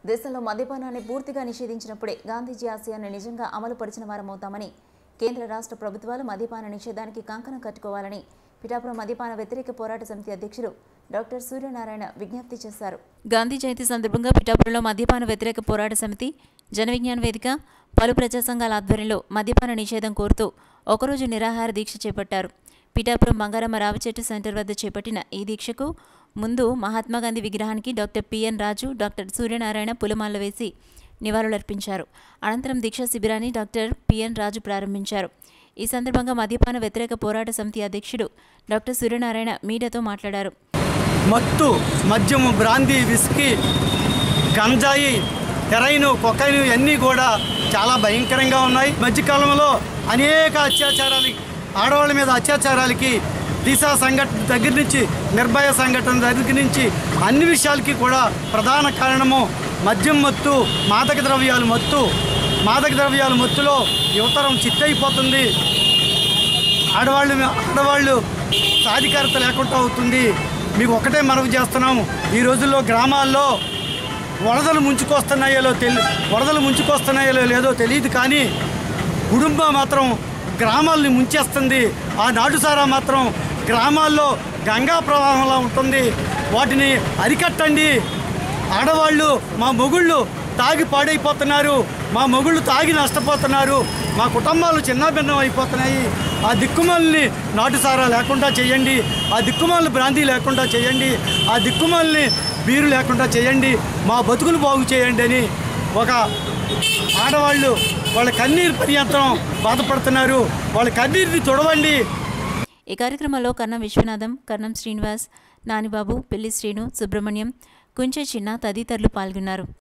దేశంలో మద్యపానాన్ని పూర్తిగా నిషేధించినప్పుడే గాంధీజీ ఆశయాన్ని నిజంగా అమలు పరిచిన వారమవుతామని కేంద్ర రాష్ట్ర ప్రభుత్వాలు మద్యపాన నిషేధానికి కంకణం కట్టుకోవాలని పిఠాపురం మద్యపాన వ్యతిరేక పోరాట సమితి అధ్యక్షుడు డాక్టర్ సూర్యనారాయణ విజ్ఞప్తి చేశారు గాంధీ జయంతి సందర్భంగా పిఠాపురంలో మద్యపాన వ్యతిరేక పోరాట సమితి జనవిజ్ఞాన వేదిక పలు ప్రజా సంఘాల ఆధ్వర్యంలో మద్యపాన నిషేధం కోరుతూ ఒకరోజు నిరాహార దీక్ష చేపట్టారు పిఠాపురం బంగారమ్మ రావిచెట్టు సెంటర్ వద్ద చేపట్టిన ఈ దీక్షకు ముందు మహాత్మాగాంధీ విగ్రహానికి doctor PN Raju doctor Suryanarayana పులమాల వేసి నివాళులర్పించారు అనంతరం దీక్షా శిబిరాన్ని డాక్టర్ పిఎన్ రాజు ప్రారంభించారు ఈ సందర్భంగా మద్యపాన వ్యతిరేక పోరాట సమితి అధ్యక్షుడు డాక్టర్ సూర్యనారాయణ మీడియాతో మాట్లాడారు మత్తు మద్యము బ్రాందీ విస్కీ గంజాయి హెరైన్ కొకైన్ ఇవన్నీ కూడా చాలా భయంకరంగా ఉన్నాయి మధ్యకాలంలో అనేక అత్యాచారాలు ఆడవాళ్ళ మీద అత్యాచారాలకి దిశా సంఘటన దగ్గర నుంచి నిర్భయ సంఘటన దగ్గర నుంచి అన్ని విషయాలకి కూడా ప్రధాన కారణము మద్యం మత్తు మాదక ద్రవ్యాలు మత్తు మాదక ద్రవ్యాల మత్తులో యువతరం చిత్తైపోతుంది ఆడవాళ్ళు ఆడవాళ్ళు సాధికారత లేకుండా అవుతుంది మీకు ఒకటే మనవి చేస్తున్నాము ఈ రోజుల్లో గ్రామాల్లో వరదలు ముంచుకొస్తున్నాయో తెలి వరదలు ముంచుకొస్తున్నాయో లేదో తెలియదు కానీ కుటుంబం మాత్రం గ్రామాలని ముంచేస్తుంది ఆ నాటుసారా మాత్రం గ్రామాల్లో గంగా ప్రవాహంలా ఉంటుంది వాటిని అరికట్టండి ఆడవాళ్ళు మా మొగుళ్ళు తాగి పాడైపోతున్నారు మా మొగుళ్ళు తాగి నష్టపోతున్నారు మా కుటుంబాలు చిన్నభిన్నం అయిపోతున్నాయి ఆ దిక్కుమాలని నాటుసారా లేకుండా చేయండి ఆ దిక్కుమాలని బ్రాంతి లేకుండా చేయండి ఆ దిక్కుమాలని బీరు లేకుండా చేయండి మా బతుకులు బాగు చేయండి అని ఒక ఆడవాళ్ళు వాళ్ళ కన్నీరు పర్యంతరం బాధపడుతున్నారు వాళ్ళ కన్నీరుని తుడవండి ఈ కార్యక్రమంలో కన్నం విశ్వనాథం కన్నం శ్రీనివాస్ నానిబాబు పెళ్లి శ్రీను సుబ్రహ్మణ్యం కుంచె చిన్న తదితరులు పాల్గొన్నారు